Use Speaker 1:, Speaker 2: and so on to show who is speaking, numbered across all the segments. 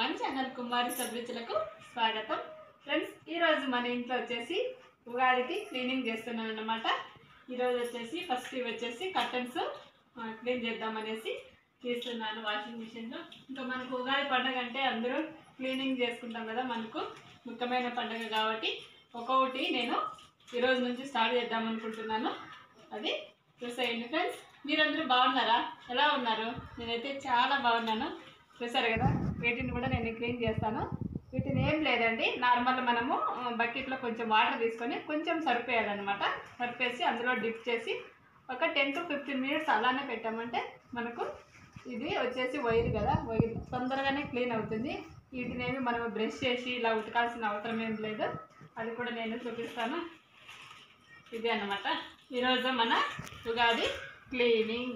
Speaker 1: మన ఛానల్ కుమారి సభ్యులకు స్వాగతం ఫ్రెండ్స్ ఈరోజు మన ఇంట్లో వచ్చేసి ఉగాదికి క్లీనింగ్ చేస్తున్నాను అనమాట ఈరోజు వచ్చేసి ఫస్ట్ ఇవి వచ్చేసి కర్టన్స్ క్లీన్ చేద్దామనేసి తీస్తున్నాను వాషింగ్ మిషన్లో ఇంకా మనకు ఉగాది పండుగ అంటే అందరూ క్లీనింగ్ చేసుకుంటాం కదా మనకు ముఖ్యమైన పండుగ కాబట్టి ఒక్కొక్కటి నేను ఈరోజు నుంచి స్టార్ట్ చేద్దాం అనుకుంటున్నాను అది చూసేయండి ఫ్రెండ్స్ మీరందరూ బాగున్నారా ఎలా ఉన్నారు నేనైతే చాలా బాగున్నాను చూసారు కదా వీటిని కూడా నేను క్లీన్ చేస్తాను వీటిని ఏం లేదండి నార్మల్ మనము బకెట్లో కొంచెం వాటర్ తీసుకొని కొంచెం సరిపోయాలన్నమాట సరిపేసి అందులో డిప్ చేసి ఒక టెన్ టు ఫిఫ్టీన్ మినిట్స్ అలానే పెట్టామంటే మనకు ఇది వచ్చేసి వైర్ కదా వైర్ తొందరగానే క్లీన్ అవుతుంది వీటిని ఏమి మనం బ్రష్ చేసి ఇలా ఉతకాల్సిన అవసరం ఏం లేదు అది కూడా నేను చూపిస్తాను ఇది అన్నమాట ఈరోజు మన ఉగాది క్లీనింగ్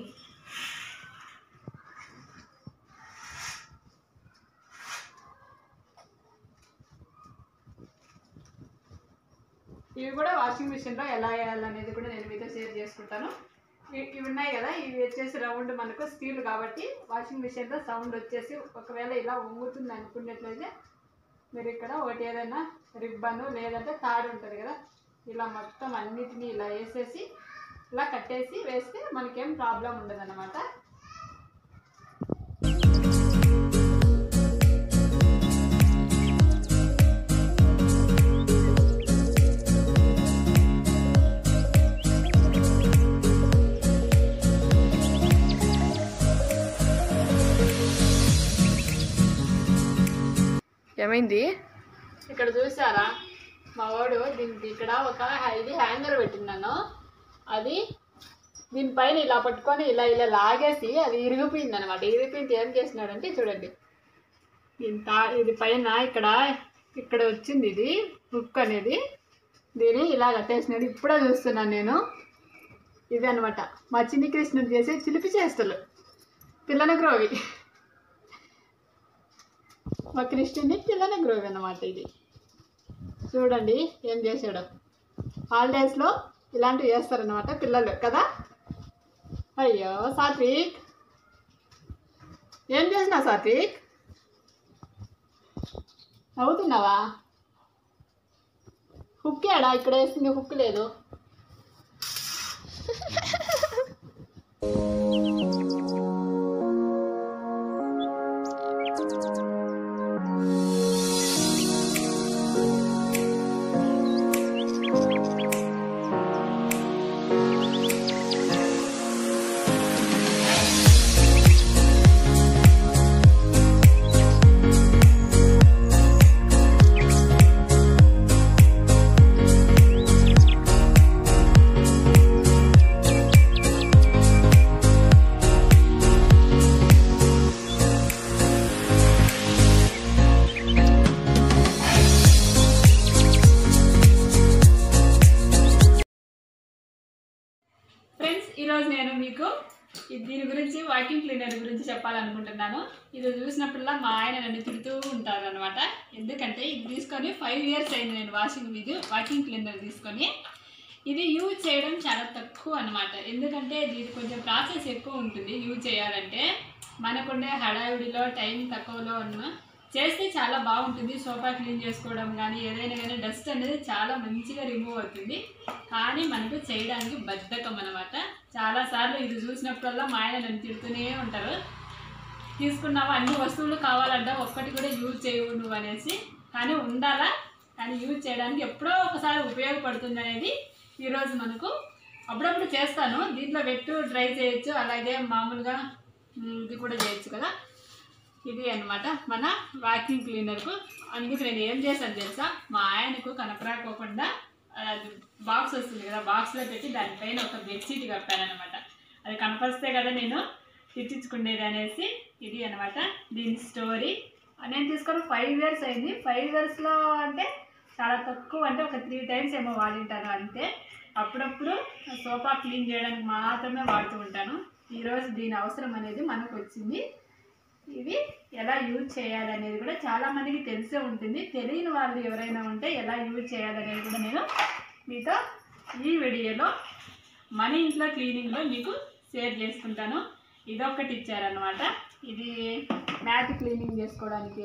Speaker 1: ఇవి కూడా వాషింగ్ మిషన్లో ఎలా వేయాలనేది కూడా నేను మీతో షేర్ చేసుకుంటాను ఇ- ఇవి ఉన్నాయి కదా ఇవి వచ్చేసి రౌండ్ మనకు స్టీల్ కాబట్టి వాషింగ్ మిషన్లో సౌండ్ వచ్చేసి ఒకవేళ ఇలా వంగుతుంది అనుకున్నట్లయితే మీరు ఇక్కడ ఒకటి ఏదైనా రిబ్బను లేదంటే తాడు ఉంటుంది కదా ఇలా మొత్తం అన్నిటినీ ఇలా వేసేసి ఇలా కట్టేసి వేస్తే మనకేం ప్రాబ్లం ఉండదు అనమాట
Speaker 2: ఏమైంది
Speaker 1: ఇక్కడ చూసారా మా వాడు దీనికి ఇక్కడ ఒక ఇది హ్యాంగర్ పెట్టినాను అది దీనిపైన ఇలా పట్టుకొని ఇలా ఇలా లాగేసి అది ఇరిగిపోయింది అనమాట ఇరిగిపోయింది ఏం చేసినాడంటే చూడండి దీని తా ఇది పైన ఇక్కడ ఇక్కడ వచ్చింది ఇది హుక్ అనేది దీన్ని ఇలా కట్టేసినాడు ఇప్పుడే చూస్తున్నాను నేను ఇది అనమాట మా చిన్ని కృష్ణుడు చేసే చిలిపి చేష్టలు పిల్లన గ్రోవి మా కృష్ణుని పిల్లన గ్రోవి అన్నమాట ఇది చూడండి ఏం చేశాడు హాలిడేస్లో ఇలాంటివి చేస్తారనమాట పిల్లలు కదా అయ్యో సాత్విక్ ఏం చేసినా సాత్విక్ నవ్వుతున్నావా హుక్ ఏడా ఇక్కడ వేసింది హుక్ లేదు ఫ్రెండ్స్ ఈరోజు నేను మీకు ఈ- దీని గురించి వాకింగ్ క్లీనర్ గురించి చెప్పాలనుకుంటున్నాను ఇది చూసినప్పుడల్లా మా ఆయన నన్ను తిడుతూ ఉంటారు అనమాట ఎందుకంటే ఇది తీసుకొని ఫైవ్ ఇయర్స్ అయింది నేను వాషింగ్ ఇది వాకింగ్ క్లీనర్ తీసుకొని ఇది యూజ్ చేయడం చాలా తక్కువ అనమాట ఎందుకంటే ఇది కొంచెం ప్రాసెస్ ఎక్కువ ఉంటుంది యూజ్ చేయాలంటే మనకుండే హడావిడిలో టైం తక్కువలో ఉన్న చేస్తే చాలా బాగుంటుంది సోఫా క్లీన్ చేసుకోవడం కానీ ఏదైనా కానీ డస్ట్ అనేది చాలా మంచిగా రిమూవ్ అవుతుంది కానీ మనకు చేయడానికి బద్ధకం అనమాట చాలాసార్లు ఇది చూసినప్పుడల్లా మా ఆయన నన్ను తిడుతూనే ఉంటారు తీసుకున్నావా అన్ని వస్తువులు కావాలంట ఒక్కటి కూడా యూజ్ చేయవు నువ్వు అనేసి కానీ ఉండాలా కానీ యూజ్ చేయడానికి ఎప్పుడో ఒకసారి ఉపయోగపడుతుంది అనేది ఈరోజు మనకు అప్పుడప్పుడు చేస్తాను దీంట్లో వెట్టు డ్రై చేయొచ్చు అలాగే మామూలుగా ఉమ్, ఇది కూడా చేయొచ్చు కదా ఇది అన్నమాట మన వాక్యూమ్ క్లీనర్కు అందుకు నేను ఏం చేశాను తెలుసా మా ఆయనకు కనపరాకోకుండా అది బాక్స్ వస్తుంది కదా బాక్స్లో పెట్టి దానిపైన ఒక బెడ్షీట్ కప్పాను అనమాట అది కనపరిస్తే కదా నేను తెచ్చించుకునేది అనేసి ఇది అనమాట దీని స్టోరీ నేను తీసుకొని ఫైవ్ ఇయర్స్ అయింది ఫైవ్ ఇయర్స్లో అంటే చాలా తక్కువ అంటే ఒక త్రీ టైమ్స్ ఏమో వాడింటాను అంతే అప్పుడప్పుడు సోఫా క్లీన్ చేయడానికి మాత్రమే వాడుతూ ఉంటాను ఈరోజు దీని అవసరం అనేది మనకు వచ్చింది ఇది ఎలా యూజ్ చేయాలనేది కూడా చాలా మందికి తెలిసే ఉంటుంది తెలియని వాళ్ళు ఎవరైనా ఉంటే ఎలా యూజ్ చేయాలనేది కూడా నేను మీతో ఈ వీడియోలో మన ఇంట్లో క్లీనింగ్లో మీకు షేర్ చేసుకుంటాను ఇదొకటి ఇచ్చారనమాట ఇది మ్యాట్ క్లీనింగ్ చేసుకోవడానికి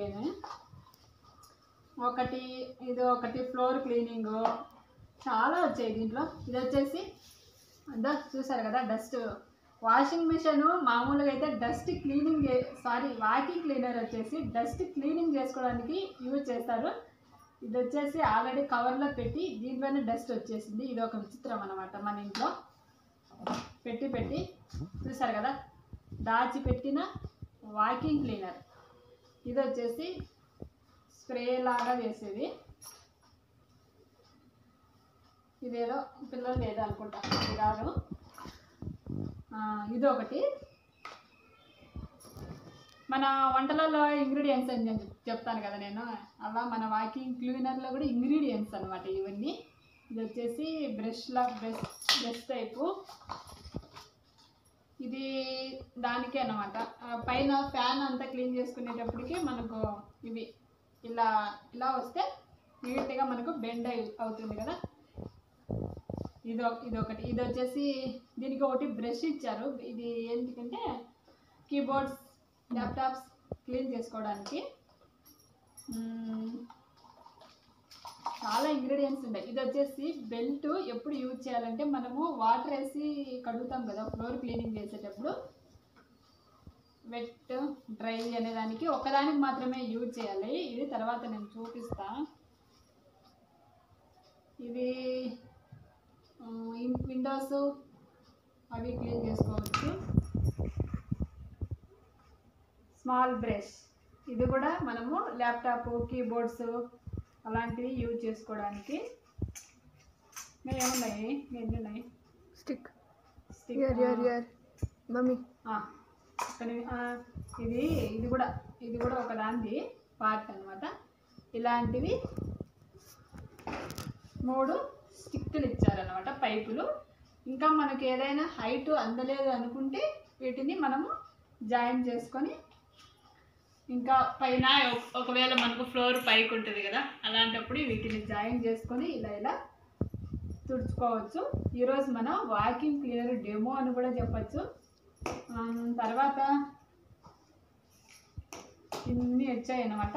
Speaker 1: ఒకటి ఇది ఒకటి ఫ్లోర్ క్లీనింగ్ చాలా వచ్చాయి దీంట్లో ఇది వచ్చేసి అందా చూసారు కదా డస్ట్ వాషింగ్ మిషన్ మామూలుగా అయితే dust cleaning sorry vacuum cleaner వచ్చేసి డస్ట్ క్లీనింగ్ చేసుకోవడానికి యూజ్ చేస్తారు ఇది వచ్చేసి ఆల్రెడీ కవర్లో పెట్టి దీనిపైన డస్ట్ వచ్చేసింది ఇది ఒక విచిత్రం అనమాట మన ఇంట్లో పెట్టి పెట్టి చూసారు కదా దాచిపెట్టిన వాకింగ్ క్లీనర్ ఇది వచ్చేసి స్ప్రే లాగా వేసేది ఇదేదో పిల్లలు లేదో అనుకుంటా ఇది కాదు ఆ, ఇది ఒకటి మన వంటలలో ఇంగ్రీడియంట్స్ అని నేను చెప్తాను కదా నేను అలా మన వాకింగ్ క్లీనర్లో కూడా ఇంగ్రీడియంట్స్ అనమాట ఇవన్నీ ఇది వచ్చేసి బ్రష్లా బ్రష్ బ్రష్ టైపు ఇది దానికే అనమాట పైన ఫ్యాన్ అంతా క్లీన్ చేసుకునేటప్పటికి మనకు ఇవి ఇలా ఇలా వస్తే నీట్గా మనకు బెండ్ అయి అవుతుంది కదా ఇది ఒక- ఇది ఒకటి ఇది వచ్చేసి దీనికి ఒకటి బ్రష్ ఇచ్చారు ఇది ఎందుకంటే కీబోర్డ్స్ ల్యాప్టాప్స్ క్లీన్ చేసుకోవడానికి మ్మ్. చాలా ఇంగ్రీడియంట్స్ ఉన్నాయి ఇది వచ్చేసి బెల్ట్ ఎప్పుడు యూజ్ చేయాలంటే మనము వాటర్ వేసి కడుగుతాం కదా ఫ్లోర్ క్లీనింగ్ చేసేటప్పుడు వెట్ డ్రై అనే దానికి ఒకదానికి మాత్రమే యూజ్ చేయాలి ఇది తర్వాత నేను చూపిస్తా ఇది విండోస్ అవి క్లీన్ చేసుకోవచ్చు స్మాల్ బ్రష్ ఇది కూడా మనము ల్యాప్టాప్ కీబోర్డ్స్ అలాంటివి యూజ్ చేసుకోవడానికి ఇంకా ఏమున్నాయి ఎన్ని ఉన్నాయి
Speaker 2: స్టిక్
Speaker 1: Stick,
Speaker 2: యర్ యర్
Speaker 1: ఆ,
Speaker 2: యర్ మమ్మీ
Speaker 1: ఆ, ఒక్క ఆ, ఇది ఇది కూడా ఇది కూడా ఒక దాంది పార్ట్ అన్నమాట ఇలాంటివి మూడు స్టిక్లు ఇచ్చారనమాట పైపులు ఇంకా మనకి ఏదైనా హైట్ అందలేదు అనుకుంటే వీటిని మనము జాయిన్ చేసుకొని ఇంకా పైన ఒక- ఒకవేళ మనకు ఫ్లోర్ పైకి ఉంటుంది కదా అలాంటప్పుడు వీటిని జాయిన్ చేసుకొని ఇలా ఇలా తుడుచుకోవచ్చు ఈరోజు మనం వాక్యూమ్ క్లీనర్ డెమో అని కూడా చెప్పచ్చు ఆమ్, తర్వాత ఇన్ని వచ్చాయి అన్నమాట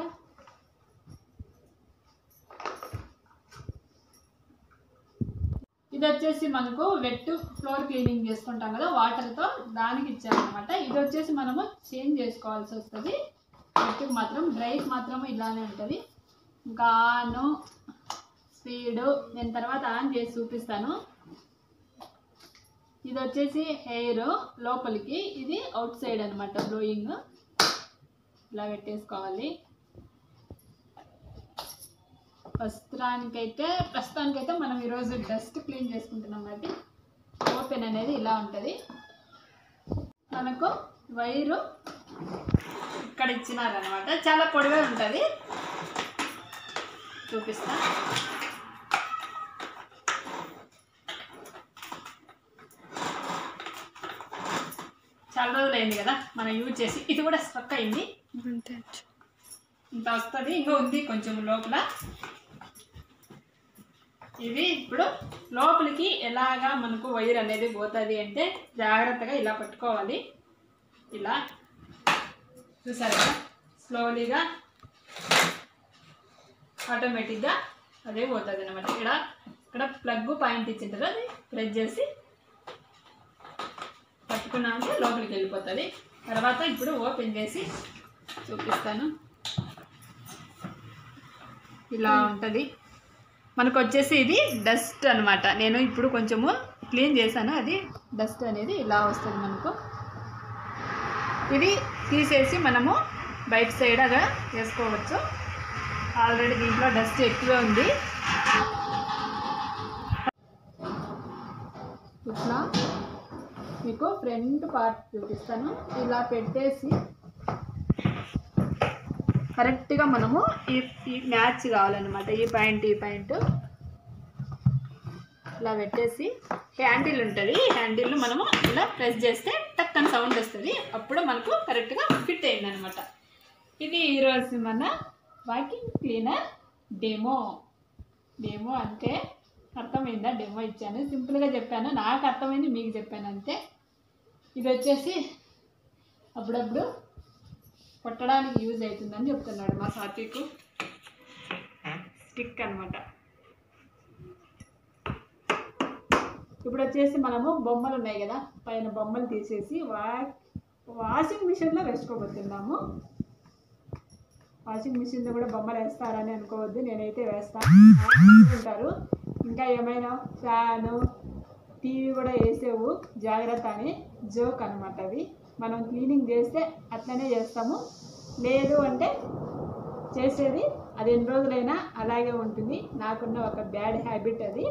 Speaker 1: ఇది వచ్చేసి మనకు వెట్ ఫ్లోర్ క్లీనింగ్ చేసుకుంటాం కదా వాటర్తో దానికి ఇచ్చారనమాట ఇది వచ్చేసి మనము చేంజ్ చేసుకోవాల్సి వస్తుంది వెట్కి మాత్రం డ్రైకి మాత్రం ఇలానే ఉంటుంది ఇంకా ఆన్ స్పీడ్ నేను తర్వాత ఆన్ చేసి చూపిస్తాను ఇది వచ్చేసి హెయిర్ లోపలికి ఇది అవుట్ సైడ్ అనమాట బ్లోయింగ్ ఇలా పెట్టేసుకోవాలి ప్రస్తుతానికైతే ప్రస్తుతానికైతే మనం ఈరోజు డస్ట్ క్లీన్ చేసుకుంటున్నాం కాబట్టి ఓపెన్ అనేది ఇలా ఉంటుంది మనకు వైరు ఇక్కడ ఇచ్చినారనమాట చాలా పొడిగా ఉంటుంది చూపిస్తా చాలా రోజులు అయింది కదా మనం యూజ్ చేసి ఇది కూడా స్ట్రక్ అయింది ఇంత వస్తుంది ఇంకా ఉంది కొంచెం లోపల ఇవి ఇప్పుడు లోపలికి ఎలాగా మనకు వైర్ అనేది పోతుంది అంటే జాగ్రత్తగా ఇలా పట్టుకోవాలి ఇలా చూసారు కదా స్లోలీగా ఆటోమేటిక్గా అదే పోతుంది అనమాట ఇక్కడ ఇక్కడ ప్లగ్ పాయింట్ ఇచ్చింటారు అది ప్రెస్ చేసి పట్టుకున్నాక లోపలికి వెళ్ళిపోతుంది తర్వాత ఇప్పుడు ఓపెన్ చేసి చూపిస్తాను ఇలా ఉంటుంది మనకు వచ్చేసి ఇది డస్ట్ అన్నమాట నేను ఇప్పుడు కొంచెము క్లీన్ చేశాను అది డస్ట్ అనేది ఇలా వస్తుంది మనకు ఇది తీసేసి మనము బయట సైడ్ అగా వేసుకోవచ్చు ఆల్రెడీ దీంట్లో డస్ట్ ఎక్కువే ఉంది ఇట్లా మీకు ఫ్రంట్ పార్ట్ చూపిస్తాను ఇలా పెట్టేసి కరెక్ట్గా మనము ఈ ఈ మ్యాచ్ కావాలన్నమాట ఈ పాయింట్ ఈ పాయింట్ ఇలా పెట్టేసి హ్యాండిల్ ఉంటుంది హ్యాండిల్ మనము ఇలా ప్రెస్ చేస్తే టక్ అని సౌండ్ వస్తుంది అప్పుడు మనకు కరెక్ట్గా ఫిట్ అయింది అనమాట ఇది ఈరోజు మన వాకింగ్ క్లీనర్ డెమో డెమో అంటే అర్థమైందా డెమో ఇచ్చాను సింపుల్గా చెప్పాను నాకు అర్థమైంది మీకు చెప్పాను అంతే ఇది వచ్చేసి అప్పుడప్పుడు కొట్టడానికి యూజ్ అవుతుందని చెప్తున్నాడు మా సాత్విక్ స్టిక్ అన్నమాట ఇప్పుడు వచ్చేసి మనము బొమ్మలు ఉన్నాయి కదా పైన బొమ్మలు తీసేసి వా వాషింగ్ మిషన్లో వేసుకోబోతున్నాము వాషింగ్ మిషన్లో కూడా బొమ్మలు వేస్తారని అనుకోవద్దు నేనైతే వేస్తాను ఉంటారు ఇంకా ఏమైనా ఫ్యాను టీవీ కూడా వేసేవు జాగ్రత్త అని జోక్ అనమాట అవి మనం క్లీనింగ్ చేస్తే అట్లనే చేస్తాము లేదు అంటే చేసేది అది ఎన్ని రోజులైనా అలాగే ఉంటుంది నాకున్న ఒక బ్యాడ్ హ్యాబిట్ అది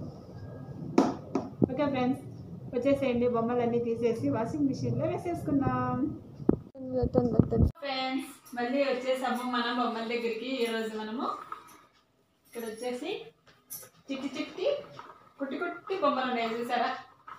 Speaker 1: ఓకే ఫ్రెండ్స్ వచ్చేసేయండి బొమ్మలన్నీ తీసేసి వాషింగ్ మిషన్లో వేసేసుకుందాం ఫ్రెండ్స్ మళ్ళీ వచ్చేసాము మనం బొమ్మల దగ్గరికి ఈరోజు మనము ఇక్కడ వచ్చేసి చిట్టి చిట్టి కుట్టి కుట్టి బొమ్మలు ఉన్నాయి చూసారా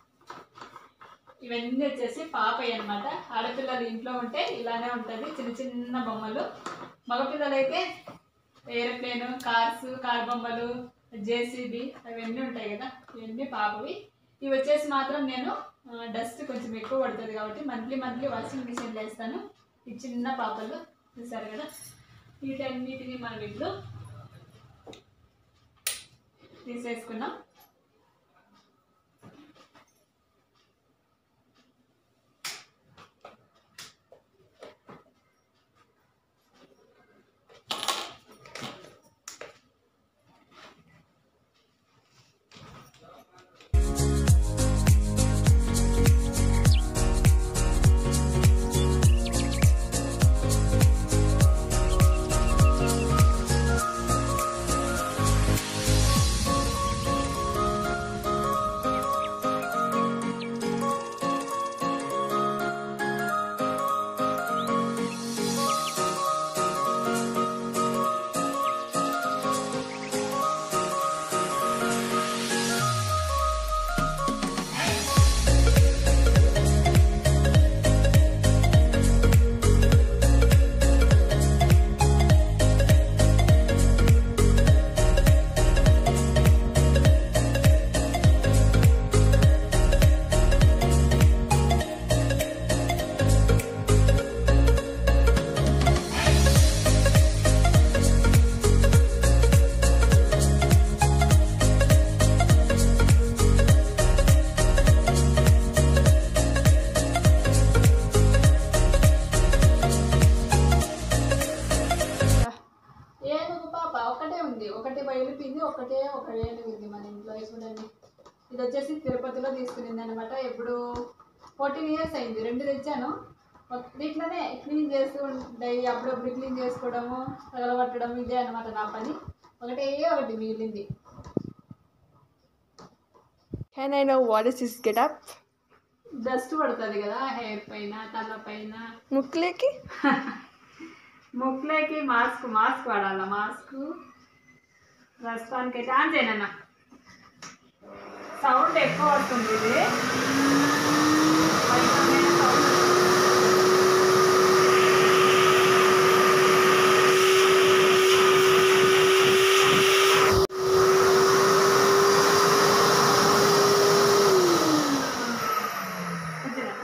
Speaker 1: ఇవన్నీ వచ్చేసి పాపయ్య అనమాట ఆడపిల్లలు ఇంట్లో ఉంటే ఇలానే ఉంటుంది చిన్న చిన్న బొమ్మలు మగపిల్లలు అయితే ఏరోప్లేన్ కార్స్ కార్ బొమ్మలు జేసీబీ అవన్నీ ఉంటాయి కదా ఇవన్నీ పాపవి ఇవి వచ్చేసి మాత్రం నేను డస్ట్ కొంచెం ఎక్కువ పడుతుంది కాబట్టి మంత్లీ మంత్లీ వాషింగ్ మిషన్లో వేస్తాను ఈ చిన్న పాపలు చూసారు కదా వీటన్నిటిని మనం ఇప్పుడు తీసేసుకున్నాం ఏనుగు పాప ఒకటే ఉంది ఒకటి బయలుపింది ఒకటే ఒక ఏనుగు ఉంది మన ఇంట్లో చూడండి ఇది వచ్చేసి తిరుపతిలో తీసుకునింది అనమాట ఎప్పుడు ఫోర్టీన్ ఇయర్స్ అయింది రెండు తెచ్చాను ఒక- దీంట్లోనే క్లీన్ చేస్తూ ఉంటాయి అప్పుడప్పుడు క్లీన్ చేసుకోవడము తగలబట్టడం ఇదే అనమాట నా పని ఒకటే ఒకటి మిగిలింది
Speaker 2: Can I know what is this get up?
Speaker 1: Dust పడుతుంది కదా హెయిర్ పైన తల పైన
Speaker 2: ముక్కులేకి
Speaker 1: ముక్కులోకి మాస్క్ మాస్క్ వాడాల మాస్క్ ప్రస్తుతానికి అయితే ఆన్ చేయనన్న సౌండ్ ఎక్కువ వస్తుంది ఇది భయంకరమైన sound. కొంచెం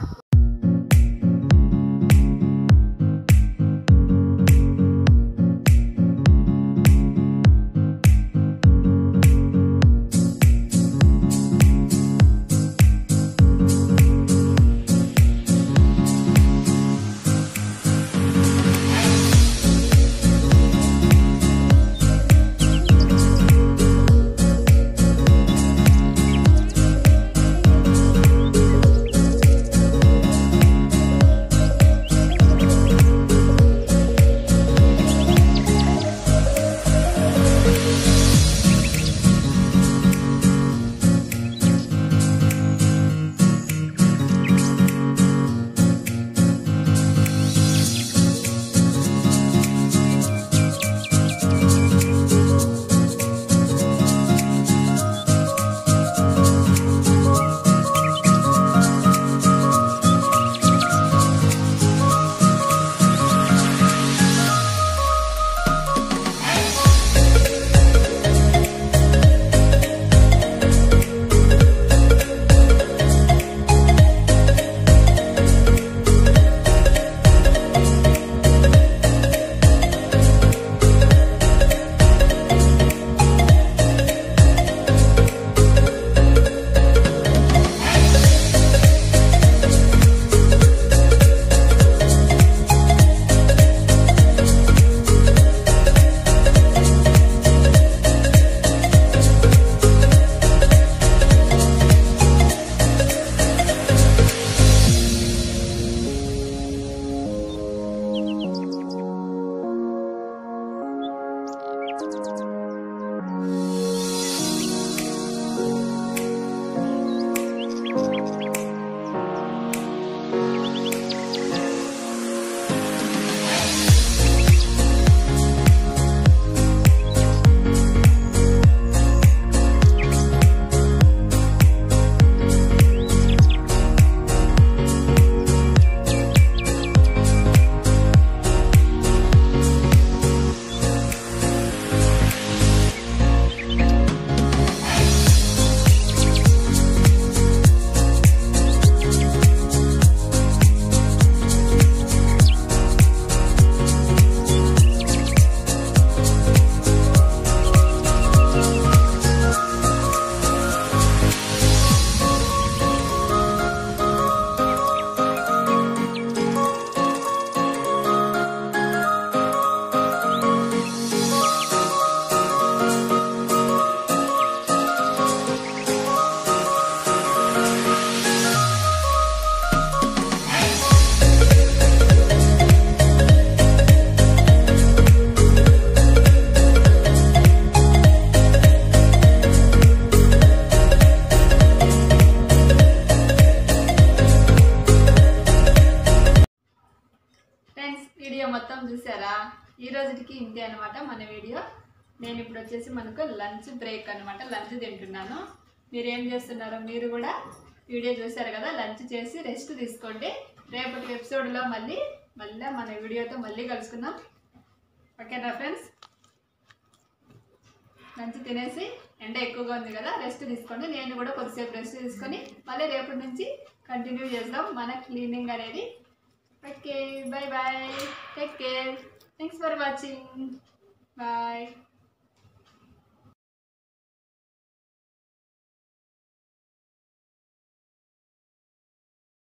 Speaker 1: ఫ్రెండ్స్ వీడియో మొత్తం చూసారా ఈ రోజుకి ఇంతే అనమాట మన వీడియో నేను ఇప్పుడు వచ్చేసి మనకు లంచ్ బ్రేక్ అనమాట లంచ్ తింటున్నాను మీరు ఏం చేస్తున్నారో మీరు కూడా వీడియో చూసారు కదా లంచ్ చేసి రెస్ట్ తీసుకోండి రేపటి ఎపిసోడ్లో మళ్ళీ మళ్ళీ మన వీడియోతో మళ్ళీ కలుసుకుందాం ఓకేనా ఫ్రెండ్స్ లంచ్ తినేసి ఎండ ఎక్కువగా ఉంది కదా రెస్ట్ తీసుకోండి నేను కూడా కొద్దిసేపు రెస్ట్ తీసుకొని మళ్ళీ రేపటి నుంచి కంటిన్యూ చేద్దాం మన క్లీనింగ్ అనేది okay bye bye take care thanks for watching bye